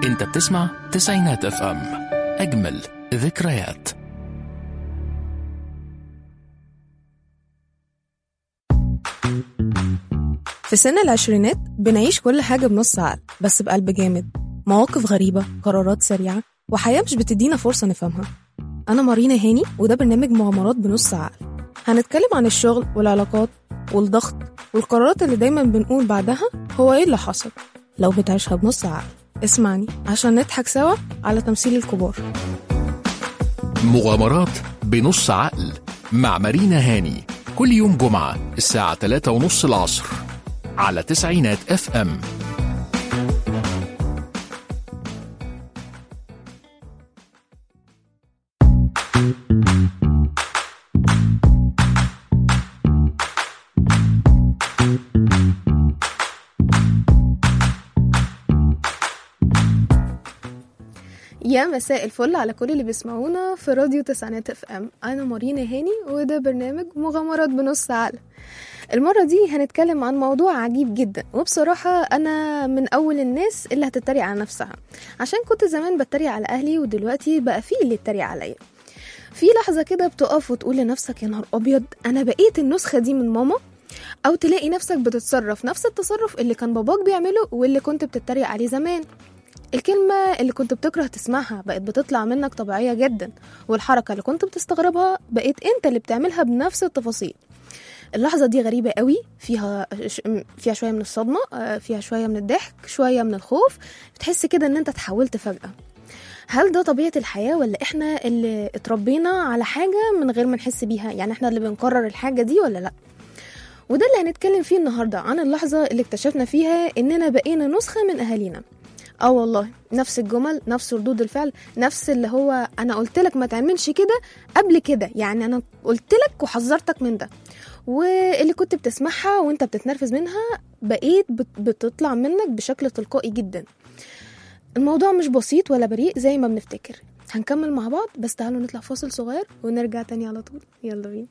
انت بتسمع تسعينات اف ام اجمل ذكريات في سن العشرينات بنعيش كل حاجة بنص عقل بس بقلب جامد مواقف غريبة قرارات سريعة وحياة مش بتدينا فرصة نفهمها أنا مارينا هاني وده برنامج مغامرات بنص عقل هنتكلم عن الشغل والعلاقات والضغط والقرارات اللي دايما بنقول بعدها هو ايه اللي حصل لو بتعيشها بنص عقل اسمعني عشان نضحك سوا على تمثيل الكبار مغامرات بنص عقل مع مارينا هاني كل يوم جمعة الساعة 3 ونص العصر على تسعينات اف ام يا مساء الفل على كل اللي بيسمعونا في راديو تسعينات اف ام انا مارينا هاني وده برنامج مغامرات بنص عقل المرة دي هنتكلم عن موضوع عجيب جدا وبصراحة أنا من أول الناس اللي هتتريق على نفسها عشان كنت زمان بتريق على أهلي ودلوقتي بقى في اللي يتريق عليا في لحظة كده بتقف وتقول لنفسك يا نهار أبيض أنا بقيت النسخة دي من ماما أو تلاقي نفسك بتتصرف نفس التصرف اللي كان باباك بيعمله واللي كنت بتتريق عليه زمان الكلمة اللي كنت بتكره تسمعها بقت بتطلع منك طبيعية جدا والحركة اللي كنت بتستغربها بقيت انت اللي بتعملها بنفس التفاصيل اللحظة دي غريبة قوي فيها ش- فيها شوية من الصدمة آه، فيها شوية من الضحك شوية من الخوف بتحس كده ان انت اتحولت فجأة هل ده طبيعة الحياة ولا احنا اللي اتربينا على حاجة من غير ما نحس بيها يعني احنا اللي بنقرر الحاجة دي ولا لا وده اللي هنتكلم فيه النهاردة عن اللحظة اللي اكتشفنا فيها اننا بقينا نسخة من اهالينا اه والله نفس الجمل نفس ردود الفعل نفس اللي هو انا قلت لك ما تعملش كده قبل كده يعني انا قلت لك وحذرتك من ده واللي كنت بتسمعها وانت بتتنرفز منها بقيت بت- بتطلع منك بشكل تلقائي جدا الموضوع مش بسيط ولا بريء زي ما بنفتكر هنكمل مع بعض بس تعالوا نطلع فاصل صغير ونرجع تاني على طول يلا بينا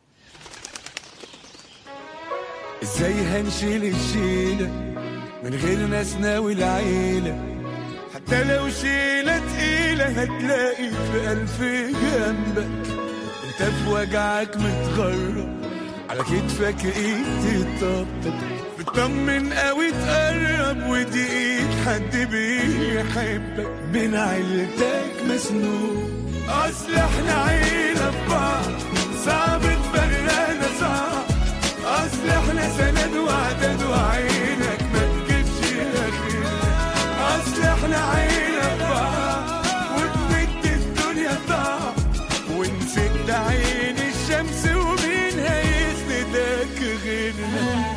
ازاي هنشيل الشيلة من غير ناسنا والعيلة حتى لو شيلة تقيلة هتلاقي في ألف جنبك انت في وجعك متغرب على كتفك ايد تطبطب بتطمن قوي تقرب ودي ايد حد بيحبك بين عيلتك مسنون اصل احنا عيلة في بعض صعب تفرقنا صعب اصل احنا سند وعدد وعينك ما تجيبش اخير اصل احنا عيلة في بعض وبنت الدنيا ضاع ونسد عين الشمس ومين هيسندك غيرنا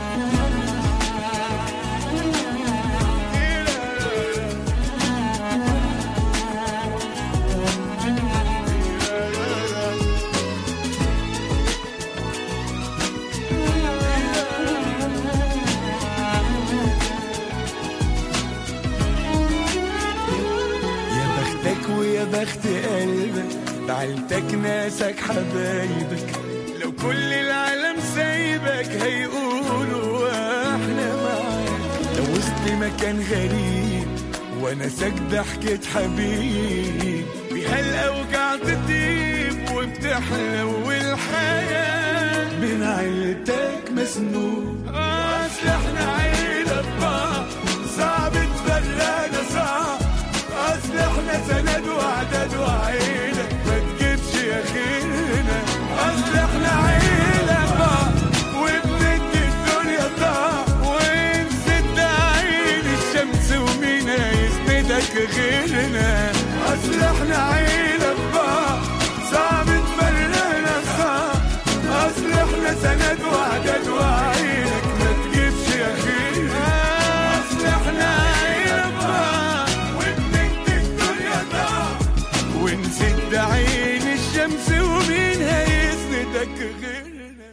يا بختك ويا بخت قلبك بعيلتك ناسك حبايبك لو كل العالم سايبك هيقولوا احنا معاك لو وسط مكان غريب وانا ساجدة حكيت حبيب بيها الاوجاع تطيب وبتحلو الحياة بين عيلتك مسنون اصل احنا عيلة في بعض صعب تفرقنا صعب اصل احنا سند وعدد وعيلة ما تجيبش يا خيرنا اصل احنا عيلة في بعض وبندي الدنيا ضاع ونسد عين الشمس ومين هيسندك غيرنا اصل احنا عيلة في بعض صعب تفرقنا صعب اصل احنا سند وعدد وعينك ما تجيبش يا خيرنا اصل احنا عيلة في بعض وبندي الدنيا ضاع ونسد عين الشمس ومين هيسندك غيرنا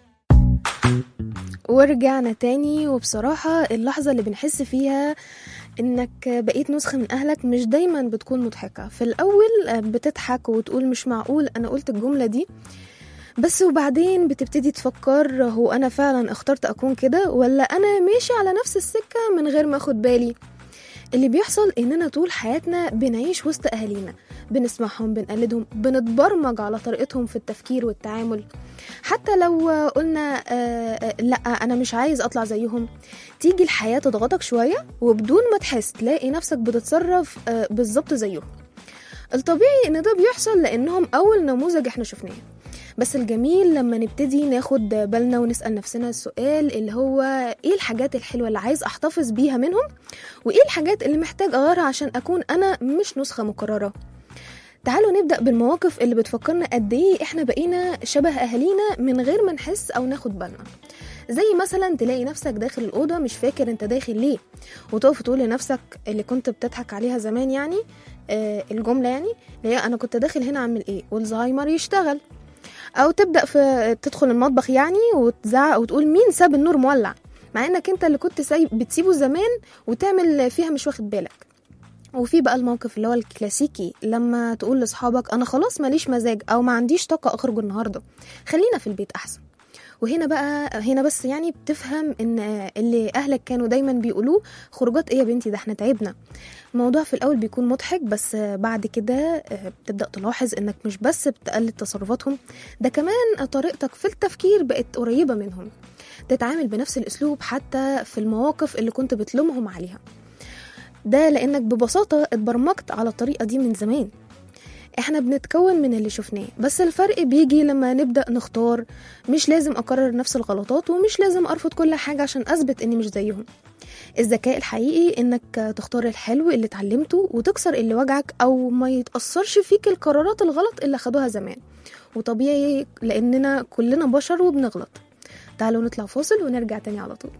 ورجعنا تاني وبصراحة اللحظة اللي بنحس فيها انك بقيت نسخة من اهلك مش دايما بتكون مضحكة في الاول بتضحك وتقول مش معقول انا قلت الجملة دي بس وبعدين بتبتدي تفكر هو انا فعلا اخترت اكون كده ولا انا ماشي على نفس السكة من غير ما اخد بالي اللي بيحصل إننا طول حياتنا بنعيش وسط أهالينا بنسمعهم بنقلدهم بنتبرمج على طريقتهم في التفكير والتعامل حتى لو آه، قلنا آه، آه، لا أنا مش عايز أطلع زيهم تيجي الحياة تضغطك شوية وبدون ما تحس تلاقي نفسك بتتصرف آه، بالظبط زيهم الطبيعي ان ده بيحصل لانهم اول نموذج احنا شفناه بس الجميل لما نبتدي ناخد بالنا ونسأل نفسنا السؤال اللي هو ايه الحاجات الحلوة اللي عايز احتفظ بيها منهم وايه الحاجات اللي محتاج اغيرها عشان اكون انا مش نسخة مكررة تعالوا نبدأ بالمواقف اللي بتفكرنا قد ايه احنا بقينا شبه اهالينا من غير ما نحس او ناخد بالنا زي مثلا تلاقي نفسك داخل الأوضة مش فاكر انت داخل ليه وتقف تقول لنفسك اللي كنت بتضحك عليها زمان يعني آه الجملة يعني اللي هي أنا كنت داخل هنا أعمل إيه والزهايمر يشتغل أو تبدأ في تدخل المطبخ يعني وتزعق وتقول مين ساب النور مولع مع إنك أنت اللي كنت سايب بتسيبه زمان وتعمل فيها مش واخد بالك وفي بقى الموقف اللي هو الكلاسيكي لما تقول لاصحابك انا خلاص ماليش مزاج او ما عنديش طاقه اخرج النهارده خلينا في البيت احسن وهنا بقى هنا بس يعني بتفهم ان اللي اهلك كانوا دايما بيقولوه خروجات ايه يا بنتي ده احنا تعبنا الموضوع في الاول بيكون مضحك بس بعد كده بتبدا تلاحظ انك مش بس بتقلد تصرفاتهم ده كمان طريقتك في التفكير بقت قريبه منهم تتعامل بنفس الاسلوب حتى في المواقف اللي كنت بتلومهم عليها ده لانك ببساطه اتبرمجت على الطريقه دي من زمان احنا بنتكون من اللي شفناه بس الفرق بيجي لما نبدأ نختار مش لازم أكرر نفس الغلطات ومش لازم أرفض كل حاجة عشان أثبت إني مش زيهم الذكاء الحقيقي إنك تختار الحلو اللي اتعلمته وتكسر اللي وجعك أو ما يتأثرش فيك القرارات الغلط اللي خدوها زمان وطبيعي لأننا كلنا بشر وبنغلط تعالوا نطلع فاصل ونرجع تاني على طول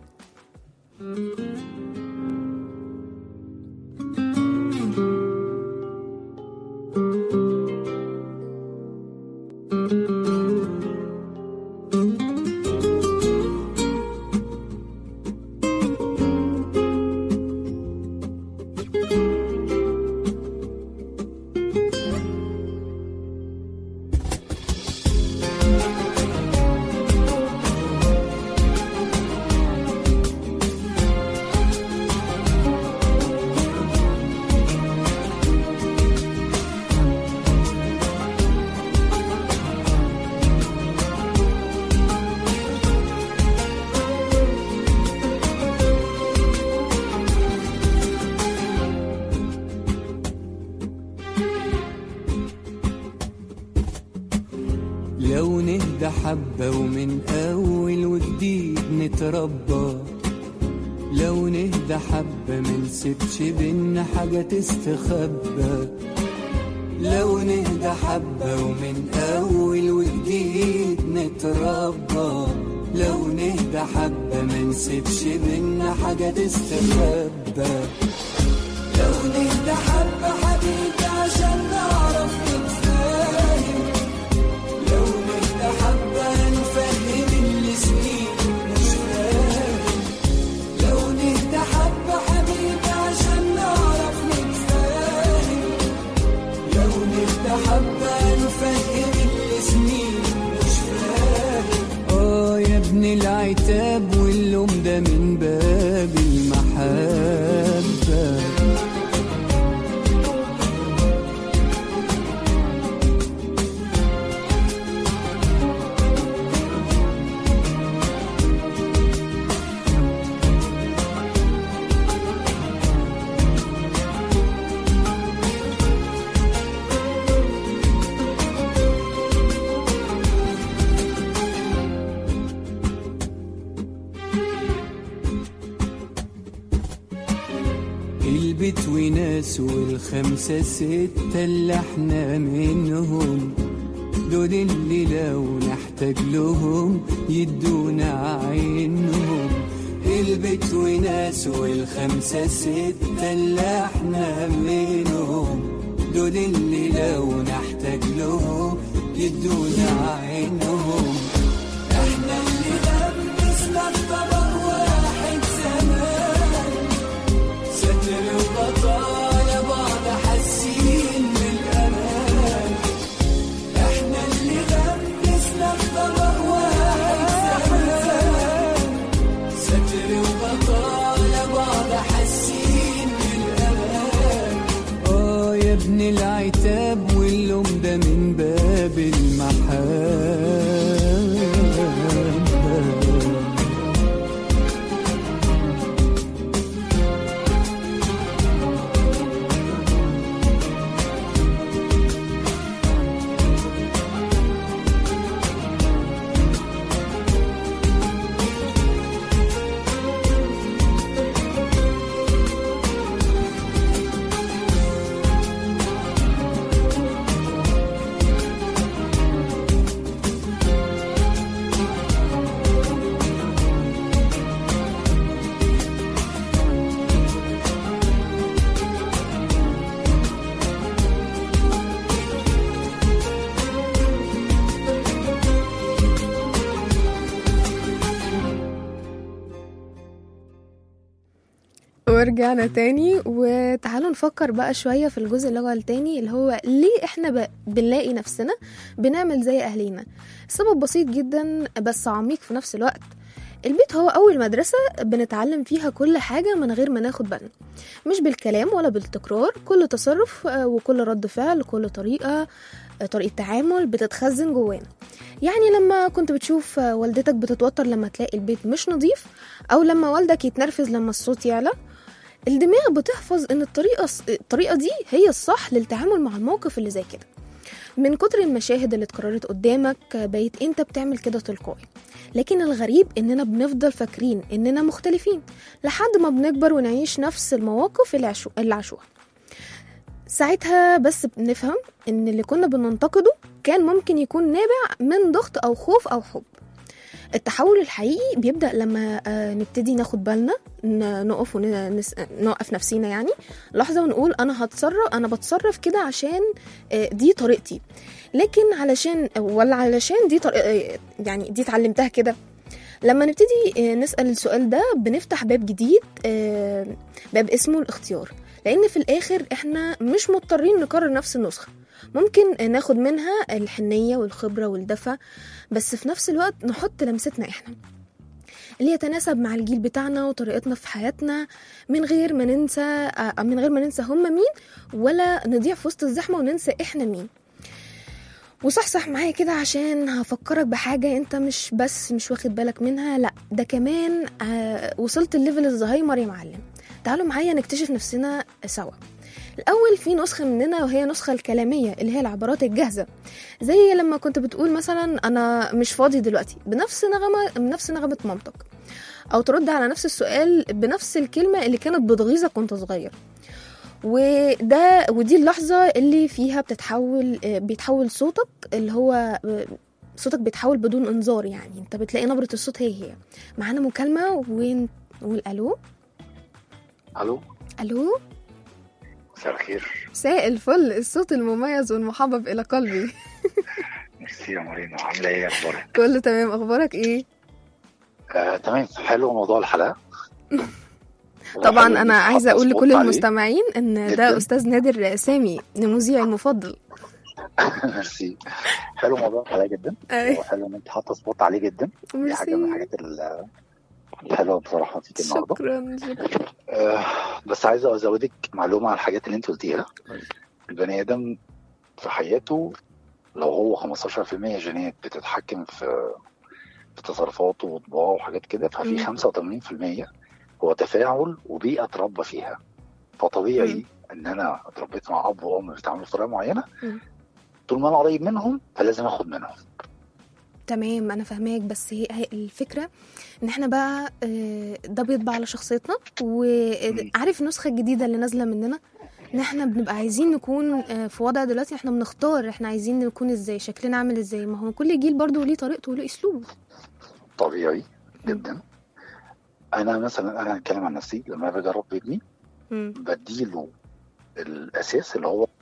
لو نهدى حبة ومن أول وجديد نتربى لو نهدى حبة منسيبش بينا حاجة تستخبى لو نهدى حبة ومن أول وجديد نتربى لو نهدى حبة منسيبش بينا حاجة تستخبى لو نهدى حبة حبيبي عشان نعرف نتفاهم لو نهدى حبة نفهم اللي سنين مش فاهم لو نهدى حبة حبيبي عشان نعرف نتفاهم لو نهدى حبة نفهم اللي سنين مش فاهم اه يا ابن العتاب واللوم ده من باب المحبة البيت وناس والخمسة ستة اللي احنا منهم دول اللي لو نحتاج لهم يدونا عينهم البيت وناس والخمسة ستة اللي احنا منهم دول اللي لو نحتاج لهم يدونا عينهم احنا اللي لبسنا الطبق واحد زمان ستر وبطالة بعض حاسين بالأمان احنا اللي لبسنا الطبق واحد زمان ستر وبطالة بعض حاسين بالأمان ابن العتاب واللوم ده من باب المحبة ورجعنا تاني وتعالوا نفكر بقى شوية في الجزء اللي هو التاني اللي هو ليه احنا ب... بنلاقي نفسنا بنعمل زي أهلينا سبب بسيط جدا بس عميق في نفس الوقت البيت هو أول مدرسة بنتعلم فيها كل حاجة من غير ما ناخد بالنا مش بالكلام ولا بالتكرار كل تصرف آه، وكل رد فعل كل طريقة آه، طريقة تعامل بتتخزن جوانا يعني لما كنت بتشوف آه، والدتك بتتوتر لما تلاقي البيت مش نظيف أو لما والدك يتنرفز لما الصوت يعلى الدماغ بتحفظ ان الطريقه الطريقه دي هي الصح للتعامل مع الموقف اللي زي كده من كتر المشاهد اللي اتكررت قدامك بقيت انت بتعمل كده تلقائي لكن الغريب اننا بنفضل فاكرين اننا مختلفين لحد ما بنكبر ونعيش نفس المواقف اللي عشو- اللي عاشوها ساعتها بس بنفهم ان اللي كنا بننتقده كان ممكن يكون نابع من ضغط او خوف او حب التحول الحقيقي بيبدأ لما آه، نبتدي ناخد بالنا ن- نقف ونوقف نفسينا يعني لحظة ونقول أنا هتصرف أنا بتصرف كده عشان آه، دي طريقتي لكن علشان ولا علشان دي طريقة يعني دي اتعلمتها كده لما نبتدي آه، نسأل السؤال ده بنفتح باب جديد آه، باب اسمه الاختيار لأن في الآخر إحنا مش مضطرين نكرر نفس النسخة ممكن ناخد منها الحنية والخبرة والدفى بس في نفس الوقت نحط لمستنا إحنا اللي يتناسب مع الجيل بتاعنا وطريقتنا في حياتنا من غير ما ننسى آه، من غير ما ننسى هم مين ولا نضيع في وسط الزحمة وننسى إحنا مين وصحصح معايا كده عشان هفكرك بحاجة انت مش بس مش واخد بالك منها لا ده كمان آه وصلت الليفل الزهايمر يا معلم تعالوا معايا نكتشف نفسنا سوا الأول في نسخة مننا وهي النسخة الكلامية اللي هي العبارات الجاهزة زي لما كنت بتقول مثلا أنا مش فاضي دلوقتي بنفس نغمة بنفس نغمة مامتك أو ترد على نفس السؤال بنفس الكلمة اللي كانت بتغيظك وانت صغير وده ودي اللحظة اللي فيها بتتحول آه، بيتحول صوتك اللي هو آه، صوتك بيتحول بدون انذار يعني انت بتلاقي نبرة الصوت هي هي معانا مكالمة ونقول الو الو الو مساء الخير مساء الفل الصوت المميز والمحبب الى قلبي ميرسي يا مارينا عامله ايه اخبارك كله تمام اخبارك ايه آه، تمام حلو موضوع الحلقه طبعا حلو انا إنك عايزه حاطة اقول سبوت لكل عليه. المستمعين ان ده جداً. استاذ نادر سامي المذيع المفضل ميرسي حلو موضوع الحلقه جدا أي. وحلو ان انت حاطه سبوت عليه جدا دي حاجه من ميرسي الحاجات ال- الحلوه بصراحه فيك النهارده شكرا شكرا آه بس عايز ازودك معلومه على الحاجات اللي انت قلتيها البني ادم في حياته لو هو 15% جينات بتتحكم في في تصرفاته وطباعه وحاجات كده مم. ففي 85% هو تفاعل وبيئه اتربى فيها فطبيعي مم. ان انا اتربيت مع اب وام بيتعاملوا بطريقه معينه مم. طول ما انا قريب منهم فلازم اخد منهم تمام انا فاهماك بس هي, هي الفكره ان احنا بقى آه، ده بيطبع على شخصيتنا وعارف النسخه الجديده اللي نازله مننا ان احنا بنبقى عايزين نكون آه، في وضع دلوقتي احنا بنختار احنا عايزين نكون ازاي شكلنا عامل ازاي ما هو كل جيل برضه ليه طريقته وليه اسلوبه طبيعي جدا انا مثلا انا هتكلم عن نفسي لما باجي اربي ابني مم. بديله الاساس اللي هو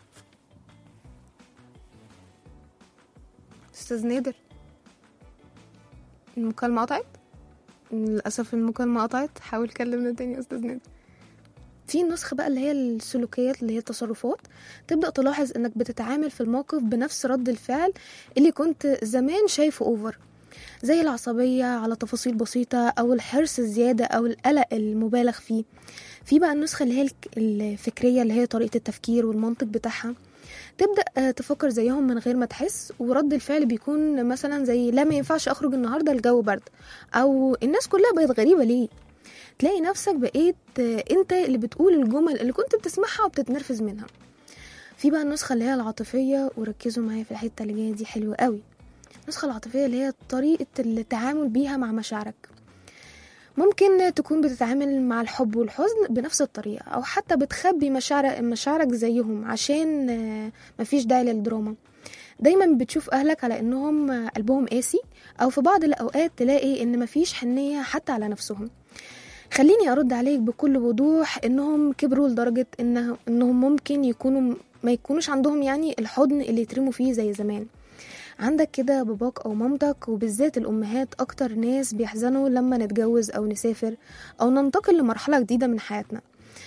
استاذ نادر المكالمة قطعت للأسف المكالمة قطعت حاول كلمنا تاني يا أستاذ نادر في نسخة بقى اللي هي السلوكيات اللي هي التصرفات تبدأ تلاحظ إنك بتتعامل في الموقف بنفس رد الفعل اللي كنت زمان شايفه أوفر زي العصبية على تفاصيل بسيطة أو الحرص الزيادة أو القلق المبالغ فيه في بقى النسخة اللي هي الك- الفكرية اللي هي طريقة التفكير والمنطق بتاعها تبدأ آه، تفكر زيهم من غير ما تحس ورد الفعل بيكون مثلا زي لا ما ينفعش أخرج النهاردة الجو برد أو الناس كلها بقت غريبة ليه تلاقي نفسك بقيت آه، انت اللي بتقول الجمل اللي كنت بتسمعها وبتتنرفز منها في بقى النسخة اللي هي العاطفية وركزوا معايا في الحتة اللي جاية دي حلوة قوي النسخة العاطفية اللي هي طريقة التعامل بيها مع مشاعرك ممكن تكون بتتعامل مع الحب والحزن بنفس الطريقة أو حتى بتخبي مشاعر مشاعرك زيهم عشان آه، مفيش داعي للدراما دايما بتشوف أهلك على إنهم آه، قلبهم قاسي أو في بعض الأوقات تلاقي إن مفيش حنية حتى على نفسهم خليني أرد عليك بكل وضوح إنهم كبروا لدرجة إنه إنهم ممكن يكونوا ما يكونوش عندهم يعني الحضن اللي يترموا فيه زي زمان عندك كده باباك أو مامتك وبالذات الأمهات أكتر ناس بيحزنوا لما نتجوز أو نسافر أو ننتقل لمرحلة جديدة من حياتنا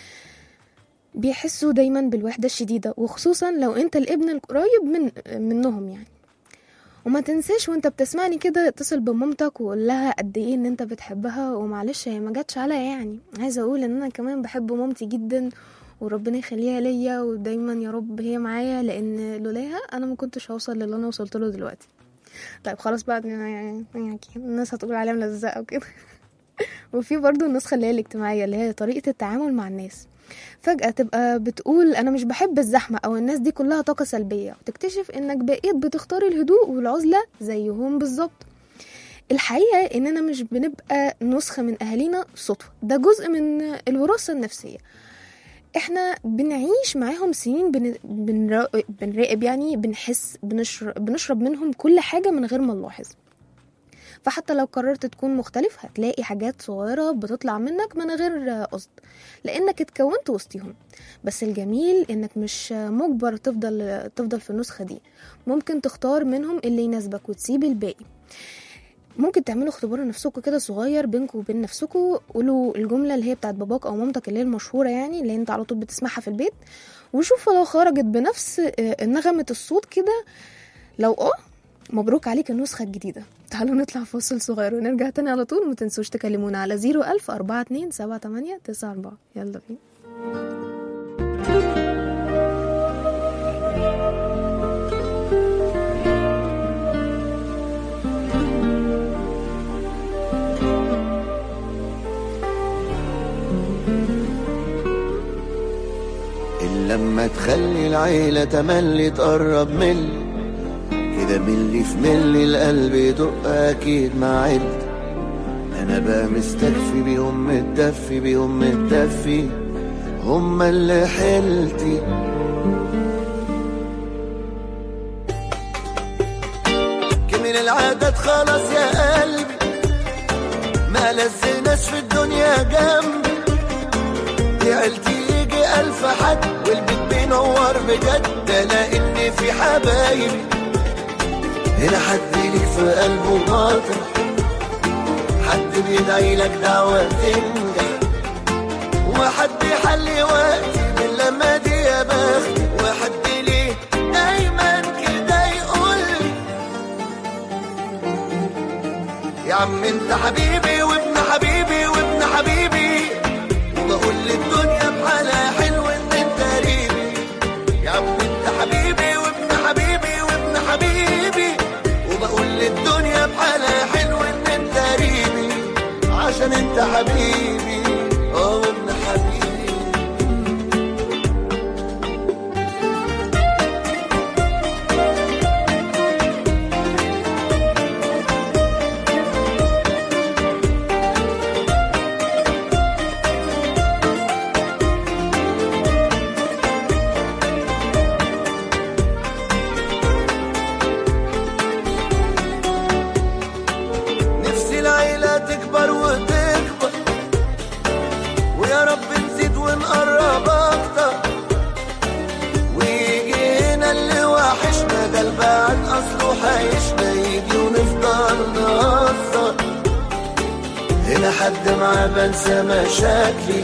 بيحسوا دايما بالوحدة الشديدة وخصوصا لو انت الابن القريب من منهم يعني وما تنساش وانت بتسمعني كده اتصل بمامتك وقول لها قد ايه ان انت بتحبها ومعلش هي ما جاتش عليا يعني عايزه اقول ان انا كمان بحب مامتي جدا وربنا يخليها ليا ودايما يا رب هي معايا لان لولاها انا ما كنتش هوصل للي انا وصلت له دلوقتي طيب خلاص بقى يعني يعني الناس هتقول عليها ملزقه وكده وفي برضو النسخه اللي هي الاجتماعيه اللي هي طريقه التعامل مع الناس فجأة تبقى بتقول أنا مش بحب الزحمة أو الناس دي كلها طاقة سلبية وتكتشف إنك بقيت بتختار الهدوء والعزلة زيهم بالظبط الحقيقة إننا مش بنبقى نسخة من أهالينا صدفة ده جزء من الوراثة النفسية احنا بنعيش معاهم سنين بن... بنراقب... بنراقب يعني بنحس بنشرب... بنشرب منهم كل حاجة من غير ما نلاحظ فحتى لو قررت تكون مختلف هتلاقي حاجات صغيرة بتطلع منك من غير قصد لانك اتكونت وسطهم بس الجميل انك مش مجبر تفضل تفضل في النسخة دي ممكن تختار منهم اللي يناسبك وتسيب الباقي ممكن تعملوا اختبار لنفسكم كده صغير بينكم وبين نفسكم قولوا الجملة اللي هي بتاعت باباك او مامتك اللي هي المشهورة يعني اللي انت على طول بتسمعها في البيت وشوفوا لو خرجت بنفس آه، نغمة الصوت كده لو اه مبروك عليك النسخة الجديدة تعالوا نطلع فاصل صغير ونرجع تاني على طول ومتنسوش تكلمونا على زيرو ألف أربعة اتنين سبعة تمانية تسعة أربعة يلا بينا إلا لما تخلي العيلة تملي تقرب ملي كده ملي في ملي القلب يدق أكيد مع عيلتي أنا بقى مستكفي بيهم متدفي بيهم متدفي هما اللي حيلتي كمل العدد خلاص يا قلبي ما لزناش في الدنيا جنبي دي عيلتي يجي ألف حد والبيت بينور بجد ده لأن في حبايبي هنا حد ليك في قلبه باطل حد بيدعي لك دعوة تنجح وحد يحلي وقتي من لما دي يا بختي وحد ليه دايما كده يقول لي يا عم انت حبيبي وابن حبيبي وابن حبيبي وبقول للدنيا بحالها حلو ان انت قريبي يا عم انت حبيبي وابن حبيبي وابن حبيبي وبقول للدنيا بحالها حلو ان انت قريبي عشان انت حبيبي اه وابن حبيبي نفسي العيلة تكبر وتكبر ويا رب نزيد ونقرب أكتر ويجي هنا اللي وحشنا ده البعد أصله حيشنا يجي ونفضل نهزر هنا حد معاه بنسى مشاكلي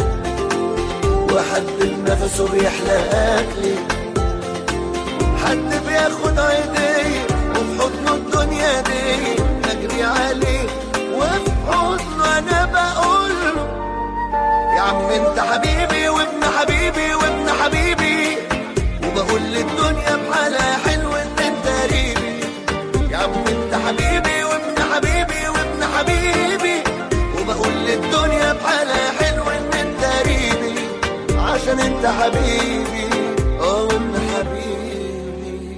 وحد بنفسه بيحلى أكلي حد بياخد عيدية وفي حضنه الدنيا دي قلبي عليه وفي حضنه انا بقول له يا عم انت حبيبي وابن حبيبي وابن حبيبي وبقول للدنيا بحالها حلو ان انت قريبي يا عم انت حبيبي وابن حبيبي وابن حبيبي وبقول للدنيا بحالها حلو ان انت قريبي عشان انت حبيبي اه وابن حبيبي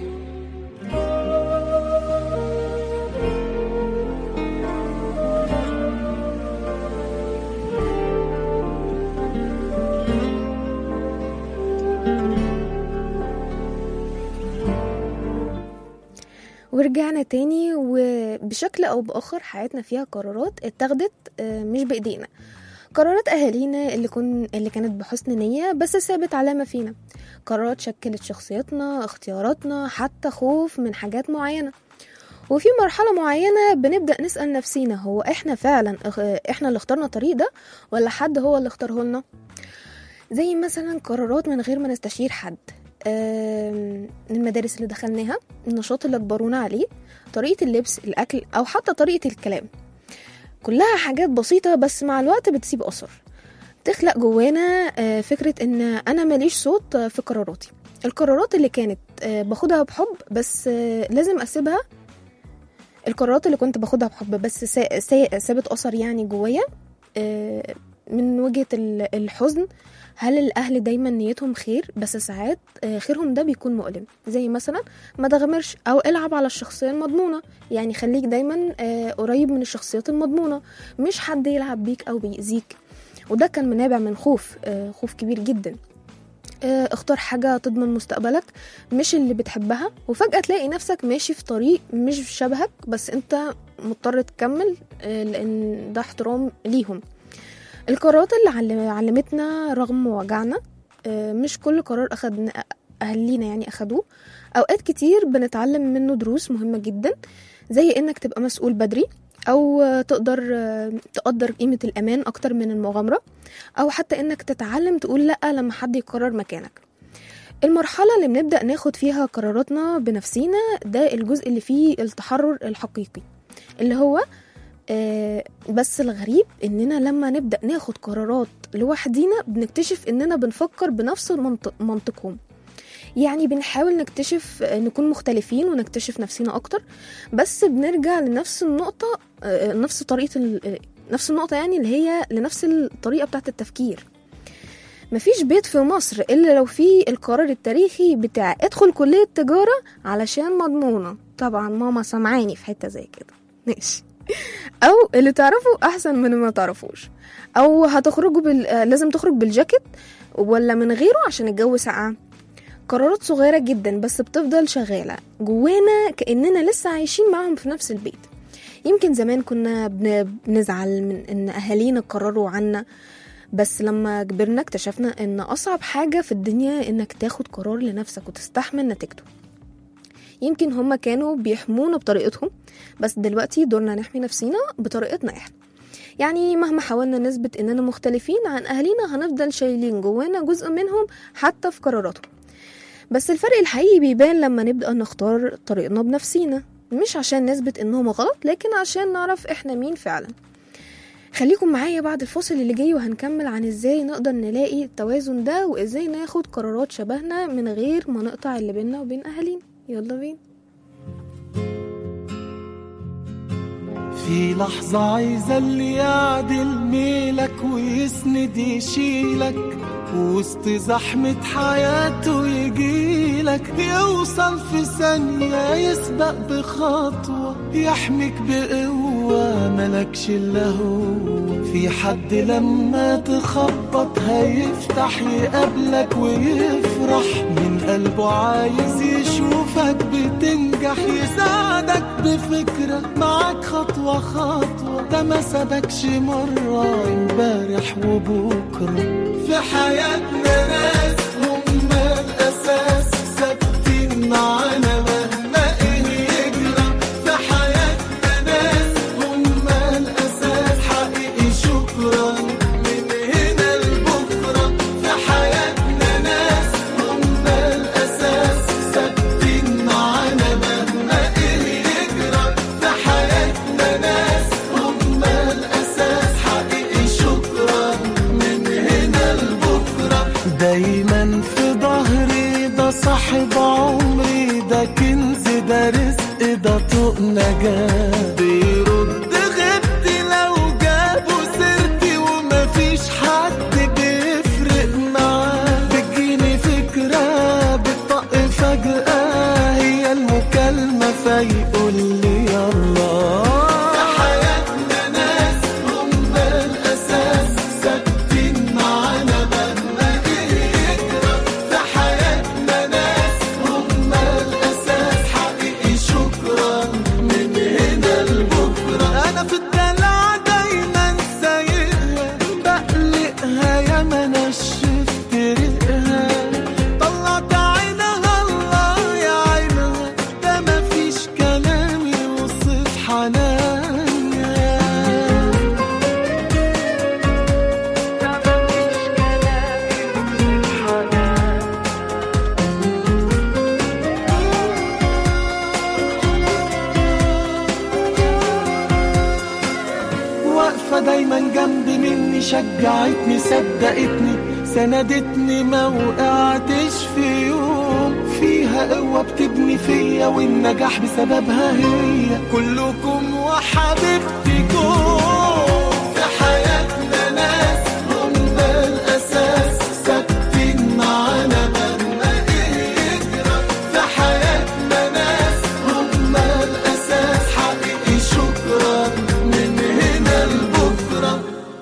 ورجعنا تاني وبشكل او باخر حياتنا فيها قرارات اتخذت آه، مش بايدينا قرارات اهالينا اللي كن اللي كانت بحسن نيه بس سابت علامه فينا قرارات شكلت شخصيتنا اختياراتنا حتى خوف من حاجات معينه وفي مرحلة معينة بنبدأ نسأل نفسينا هو احنا فعلا اخ- احنا اللي اخترنا الطريق ده ولا حد هو اللي اختاره لنا زي مثلا قرارات من غير ما نستشير حد آم، المدارس اللي دخلناها النشاط اللي اجبرونا عليه طريقة اللبس الأكل أو حتى طريقة الكلام كلها حاجات بسيطة بس مع الوقت بتسيب أثر تخلق جوانا آه، فكرة إن أنا ماليش صوت آه، في قراراتي القرارات اللي كانت آه، باخدها بحب بس آه، لازم أسيبها القرارات اللي كنت باخدها بحب بس سا- سا- سابت أثر يعني جوايا آه، من وجهة ال- الحزن هل الأهل دايما نيتهم خير بس ساعات آه، خيرهم ده بيكون مؤلم زي مثلا ما تغامرش أو العب على الشخصية المضمونة يعني خليك دايما آه، قريب من الشخصيات المضمونة مش حد يلعب بيك أو بيأذيك وده كان منابع من خوف آه، خوف كبير جدا آه، اختار حاجة تضمن مستقبلك مش اللي بتحبها وفجأة تلاقي نفسك ماشي في طريق مش شبهك بس انت مضطر تكمل آه، لأن ده احترام ليهم القرارات اللي علم- علمتنا رغم وجعنا آه، مش كل قرار أخدنا أهلينا يعني أخدوه أوقات كتير بنتعلم منه دروس مهمة جدا زي إنك تبقى مسؤول بدري أو آه، تقدر آه، تقدر قيمة الأمان أكتر من المغامرة أو حتى إنك تتعلم تقول لأ لما حد يقرر مكانك المرحلة اللي بنبدأ ناخد فيها قراراتنا بنفسينا ده الجزء اللي فيه التحرر الحقيقي اللي هو آه، بس الغريب اننا لما نبدا ناخد قرارات لوحدينا بنكتشف اننا بنفكر بنفس المنطق منطقهم يعني بنحاول نكتشف آه، نكون مختلفين ونكتشف نفسنا اكتر بس بنرجع لنفس النقطه آه، نفس طريقه ال- آه، نفس النقطه يعني اللي هي لنفس الطريقه بتاعه التفكير مفيش بيت في مصر الا لو فيه القرار التاريخي بتاع ادخل كليه تجاره علشان مضمونه طبعا ماما سامعاني في حته زي كده ماشي او اللي تعرفه احسن من ما تعرفوش او هتخرجوا بال... آه، لازم تخرج بالجاكيت ولا من غيره عشان الجو ساقع قرارات صغيرة جدا بس بتفضل شغالة جوانا كأننا لسه عايشين معاهم في نفس البيت يمكن زمان كنا بن... بنزعل من ان اهالينا قرروا عنا بس لما كبرنا اكتشفنا ان اصعب حاجة في الدنيا انك تاخد قرار لنفسك وتستحمل نتيجته يمكن هما كانوا بيحمونا بطريقتهم بس دلوقتي دورنا نحمي نفسينا بطريقتنا احنا يعني مهما حاولنا نثبت اننا مختلفين عن اهالينا هنفضل شايلين جوانا جزء منهم حتى في قراراتهم بس الفرق الحقيقي بيبان لما نبدأ نختار طريقنا بنفسينا مش عشان نثبت انهم غلط لكن عشان نعرف احنا مين فعلا خليكم معايا بعد الفاصل اللي جاي وهنكمل عن ازاي نقدر نلاقي التوازن ده وازاي ناخد قرارات شبهنا من غير ما نقطع اللي بينا وبين اهالينا يلا بينا في لحظة عايزة اللي يعدل ميلك ويسند يشيلك وسط زحمة حياته يجيلك يوصل في ثانية يسبق بخطوة يحميك بقوة ملكش إلا هو في حد لما تخبط هيفتح يقابلك ويفرح من قلبه عايز يشوفك بتنجح يساعدك بفكرة معاك خطوة خطوة ده ما سابكش مرة امبارح وبكرة في حياتنا ناس هم الأساس ثابتين معانا مهما إيه يجرى في حياتنا ناس هم الأساس حقيقي شكرا من هنا لبكرة في حياتنا ناس هم الأساس ثابتين معانا مهما إيه يجرى في حياتنا ناس النجاة بيرد غبت لو جابوا سيرتي ومفيش حد بيفرق معاه بتجيني فكرة بتطق فجأة هي المكالمة فيقول لي يلا في حياتنا ناس هم الأساس ثابتين معانا مهما يجرى في حياتنا ناس هم الأساس حقيقي شكرا من هنا لبكرة أنا في الدلع دايما سايقها بقلقها يا ما نشفت ريقها طلعت عينها الله يا عينها ده مفيش كلام يوصف حنانها واقفة دايما جنب مني شجعتني صدقتني سندتني ما وقعتش في يوم فيها قوة بتبني فيا والنجاح بسببها هي كلكم وحبيبتكم في حياتنا ناس هم الأساس ثابتين معانا مهما يجرى في حياتنا ناس هم الأساس حقيقي شكرا من هنا لبكرة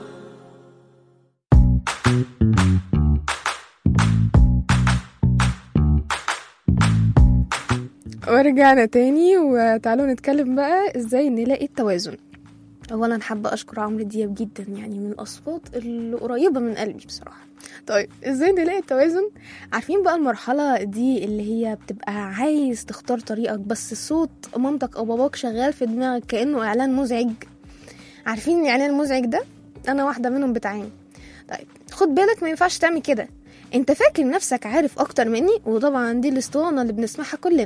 ورجعنا تاني وتعالوا نتكلم بقى ازاي نلاقي التوازن اولا حابه اشكر عمرو دياب جدا يعني من الاصوات القريبه من قلبي بصراحه طيب ازاي نلاقي التوازن عارفين بقى المرحله دي اللي هي بتبقى عايز تختار طريقك بس صوت مامتك او باباك شغال في دماغك كانه اعلان مزعج عارفين الاعلان المزعج ده انا واحده منهم بتعاني طيب خد بالك ما ينفعش تعمل كده انت فاكر نفسك عارف اكتر مني وطبعا دي الاسطوانه اللي بنسمعها كلنا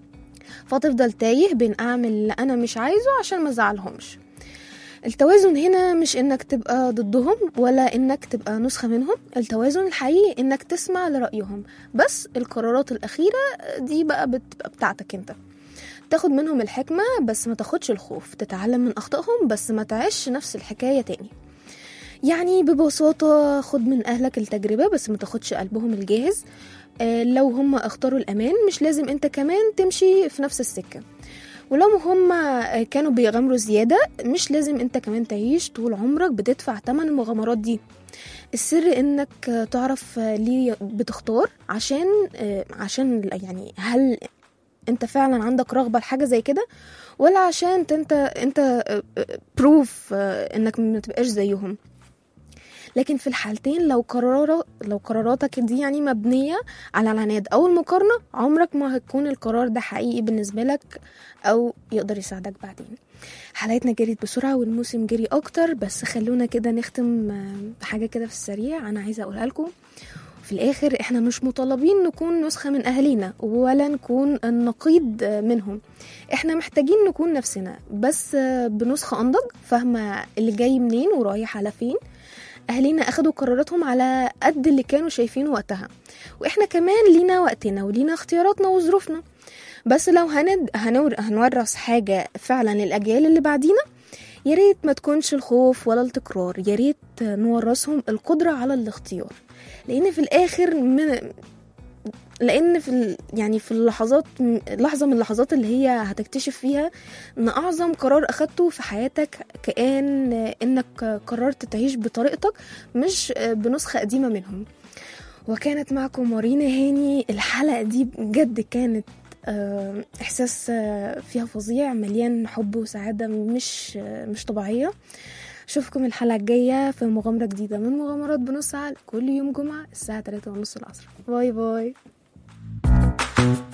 فتفضل تايه بين اعمل اللي انا مش عايزه عشان ما ازعلهمش التوازن هنا مش انك تبقى ضدهم ولا انك تبقى نسخة منهم التوازن الحقيقي انك تسمع لرأيهم بس القرارات الأخيرة دي بقى بتبقى بتاعتك انت تاخد منهم الحكمة بس ما تاخدش الخوف تتعلم من أخطائهم بس ما تعيش نفس الحكاية تاني يعني ببساطة خد من أهلك التجربة بس ما تاخدش قلبهم الجاهز آه، لو هم اختاروا الأمان مش لازم انت كمان تمشي في نفس السكة ولو هم كانوا بيغامروا زيادة مش لازم انت كمان تعيش طول عمرك بتدفع تمن المغامرات دي السر انك تعرف ليه بتختار عشان عشان يعني هل انت فعلا عندك رغبة لحاجة زي كده ولا عشان انت انت بروف انك ما تبقاش زيهم لكن في الحالتين لو قرار لو قراراتك دي يعني مبنية على العناد أو المقارنة عمرك ما هتكون القرار ده حقيقي بالنسبة لك أو يقدر يساعدك بعدين حلقتنا جريت بسرعة والموسم جري أكتر بس خلونا كده نختم بحاجة كده في السريع أنا عايزة أقولها لكم في الآخر إحنا مش مطالبين نكون نسخة من أهالينا ولا نكون النقيض منهم إحنا محتاجين نكون نفسنا بس بنسخة أنضج فاهمة اللي جاي منين ورايح على فين أهالينا أخدوا قراراتهم على قد اللي كانوا شايفينه وقتها وإحنا كمان لينا وقتنا ولينا اختياراتنا وظروفنا بس لو هند... هنور... هنورث حاجة فعلا للأجيال اللي بعدينا يا ريت ما تكونش الخوف ولا التكرار يا ريت نورثهم القدرة على الاختيار لأن في الآخر من لان في ال... يعني في اللحظات لحظه من اللحظات اللي هي هتكتشف فيها ان اعظم قرار اخدته في حياتك كان انك قررت تعيش بطريقتك مش بنسخه قديمه منهم وكانت معكم مارينا هاني الحلقه دي بجد كانت احساس فيها فظيع مليان حب وسعاده مش مش طبيعيه اشوفكم الحلقه الجايه في مغامره جديده من مغامرات بنص عقل كل يوم جمعه الساعه 3 ونص العصر باي باي